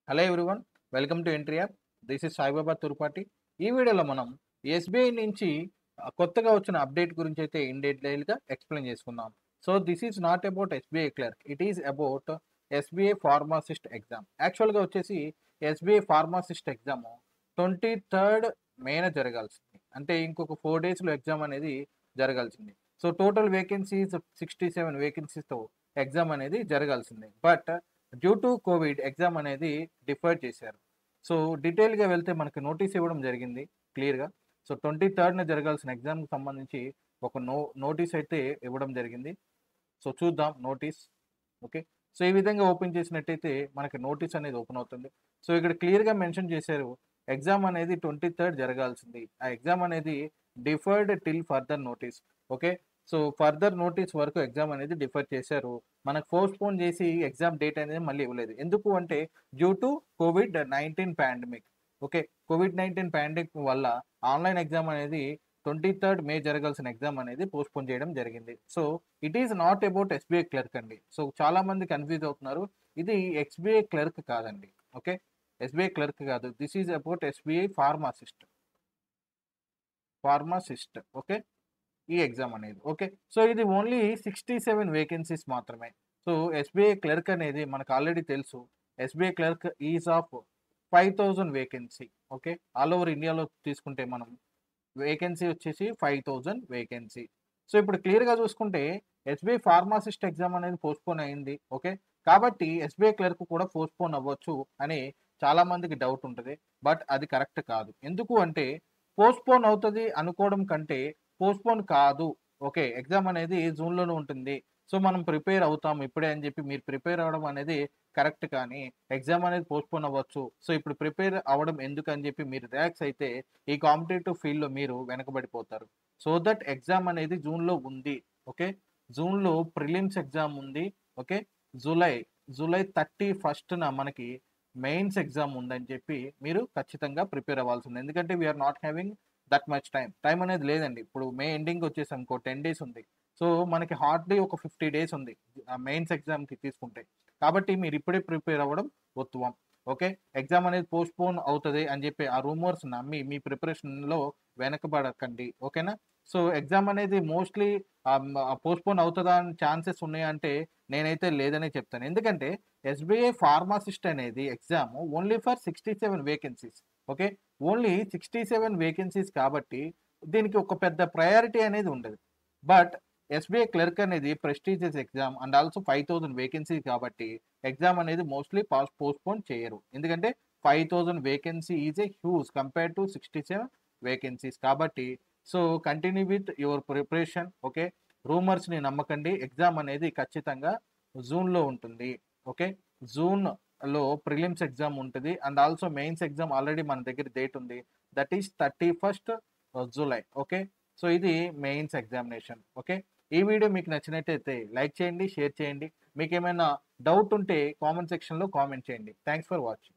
hello everyone welcome to Entri app this is Saibaba Turupati ఈ వీడియోలో మనం ఎస్బీఐ నుంచి ఆ, కొత్తగా వచ్చిన అప్డేట్ గురించి అయితే ఇన్ డీటెయిల్గా ఎక్స్ప్లెయిన్ చేసుకుందాం so this is not about SBI clerk it is about SBI pharmacist exam యాక్చువల్గా వచ్చేసి SBI pharmacist exam twenty third మేన జరగాల్సింది అంటే ఇంకొక ఫోర్ డేస్లో ఎగ్జామ్ అనేది జరగాల్సింది so total vacancies sixty seven వేకెన్సీస్తో ఎగ్జామ్ అనేది జరగాల్సింది but due to Covid exam అనేది డిఫర్ చేశారు సో డీటెయిల్గా వెళ్తే మనకి నోటీస్ ఇవ్వడం జరిగింది క్లియర్గా సో ట్వంటీ థర్డ్న జరగాల్సిన ఎగ్జామ్కి సంబంధించి ఒక నో నోటీస్ అయితే ఇవ్వడం జరిగింది సో చూద్దాం నోటీస్ ఓకే సో ఈ విధంగా ఓపెన్ చేసినట్టయితే మనకి నోటీస్ అనేది ఓపెన్ అవుతుంది సో ఇక్కడ క్లియర్గా మెన్షన్ చేశారు ఎగ్జామ్ అనేది ట్వంటీ థర్డ్ జరగాల్సింది ఆ ఎగ్జామ్ అనేది deferred till further notice okay so further notice వరకు ఎగ్జామ్ అనేది డిఫర్ చేశారు మనకు పోస్ట్పోన్ చేసి ఎగ్జామ్ డేట్ అనేది మళ్ళీ ఇవ్వలేదు ఎందుకు అంటే due to Covid nineteen pandemic okay Covid nineteen pandemic వల్ల ఆన్లైన్ ఎగ్జామ్ అనేది ట్వంటీ థర్డ్ మే జరగాల్సిన ఎగ్జామ్ అనేది పోస్ట్పోన్ చేయడం జరిగింది so it is not about SBI clerk అండి సో చాలా మంది కన్ఫ్యూజ్ అవుతున్నారు ఇది ఎస్బీఐ క్లర్క్ కాదండి ఓకే ఎస్బీఐ క్లర్క్ కాదు this is about SBI pharmacist pharmacist okay ఈ ఎగ్జామ్ అనేది ఓకే సో ఇది ఓన్లీ సిక్స్టీ సెవెన్ వేకెన్సీస్ మాత్రమే సో ఎస్బీఐ క్లర్క్ అనేది మనకు ఆల్రెడీ తెలుసు SBI clerk is of five thousand vacancy okay all over ఇండియాలో తీసుకుంటే మనం వేకెన్సీ వచ్చేసి ఫైవ్ థౌజండ్ వేకెన్సీ సో ఇప్పుడు క్లియర్గా చూసుకుంటే ఎస్బీఐ ఫార్మాసిస్ట్ ఎగ్జామ్ అనేది పోస్ట్పోన్ అయింది ఓకే కాబట్టి ఎస్బీఐ క్లర్క్ కూడా పోస్ట్పోన్ అవ్వచ్చు అని చాలా మందికి డౌట్ ఉంటుంది బట్ అది కరెక్ట్ కాదు ఎందుకు అంటే పోస్ట్పోన్ అవుతుంది అనుకోవడం కంటే పోస్ట్పోన్ కాదు ఓకే ఎగ్జామ్ అనేది జూన్లోనే ఉంటుంది సో మనం ప్రిపేర్ అవుతాం ఇప్పుడే అని చెప్పి మీరు ప్రిపేర్ అవ్వడం అనేది కరెక్ట్ కానీ ఎగ్జామ్ అనేది పోస్ట్పోన్ అవ్వచ్చు సో ఇప్పుడు ప్రిపేర్ అవ్వడం ఎందుకు అని చెప్పి మీరు రిలాక్స్ అయితే ఈ కాంపిటేటివ్ ఫీల్డ్లో మీరు వెనకబడిపోతారు సో దట్ ఎగ్జామ్ అనేది జూన్లో ఉంది ఓకే జూన్లో ప్రిలిమ్స్ ఎగ్జామ్ ఉంది ఓకే జూలై జూలై థర్టీ ఫస్ట్న మనకి మెయిన్స్ ఎగ్జామ్ ఉందని చెప్పి మీరు ఖచ్చితంగా ప్రిపేర్ అవ్వాల్సింది ఎందుకంటే we are not having that much time time అనేది లేదండి ఇప్పుడు మే ఎండింగ్ వచ్చేసి ఇంకో టెన్ డేస్ ఉంది సో మనకి హార్డ్లీ ఒక ఫిఫ్టీ డేస్ ఉంది మెయిన్స్ ఎగ్జామ్కి తీసుకుంటే కాబట్టి మీరు ఇప్పుడే ప్రిపేర్ అవ్వడం ఉత్తమం ఓకే ఎగ్జామ్ అనేది పోస్ట్పోన్ అవుతుంది అని చెప్పి ఆ రూమర్స్ నమ్మి మీ ప్రిపరేషన్లో వెనకబడకండి ఓకేనా సో ఎగ్జామ్ అనేది మోస్ట్లీ పోస్ట్పోన్ అవుతుందా అని ఛాన్సెస్ ఉన్నాయంటే నేనైతే లేదనే చెప్తాను ఎందుకంటే ఎస్బీఐ ఫార్మాసిస్ట్ అనేది exam only for sixty seven vacancies okay only sixty seven vacancies కాబట్టి దీనికి ఒక పెద్ద ప్రయారిటీ అనేది ఉండదు బట్ ఎస్బీఐ క్లర్క్ అనేది prestigious exam and also five thousand vacancy కాబట్టి ఎగ్జామ్ అనేది మోస్ట్లీ పాస్ పోస్ట్పోన్ చేయరు ఎందుకంటే five thousand vacancy is a huge compare to sixty seven vacancies కాబట్టి so continue with your preparation okay రూమర్స్ని నమ్మకండి exam అనేది ఖచ్చితంగా జూన్లో ఉంటుంది ఓకే జూన్లో ప్రిలిమ్స్ ఎగ్జామ్ ఉంటుంది and also mains exam already మన దగ్గర డేట్ ఉంది that is thirty first July okay so ఇది మెయిన్స్ ఎగ్జామినేషన్ ఓకే ఈ వీడియో మీకు నచ్చినట్టయితే లైక్ చేయండి షేర్ చేయండి మీకు ఏమైనా డౌట్ ఉంటే కామెంట్ సెక్షన్లో కామెంట్ చేయండి థ్యాంక్స్ ఫర్ వాచింగ్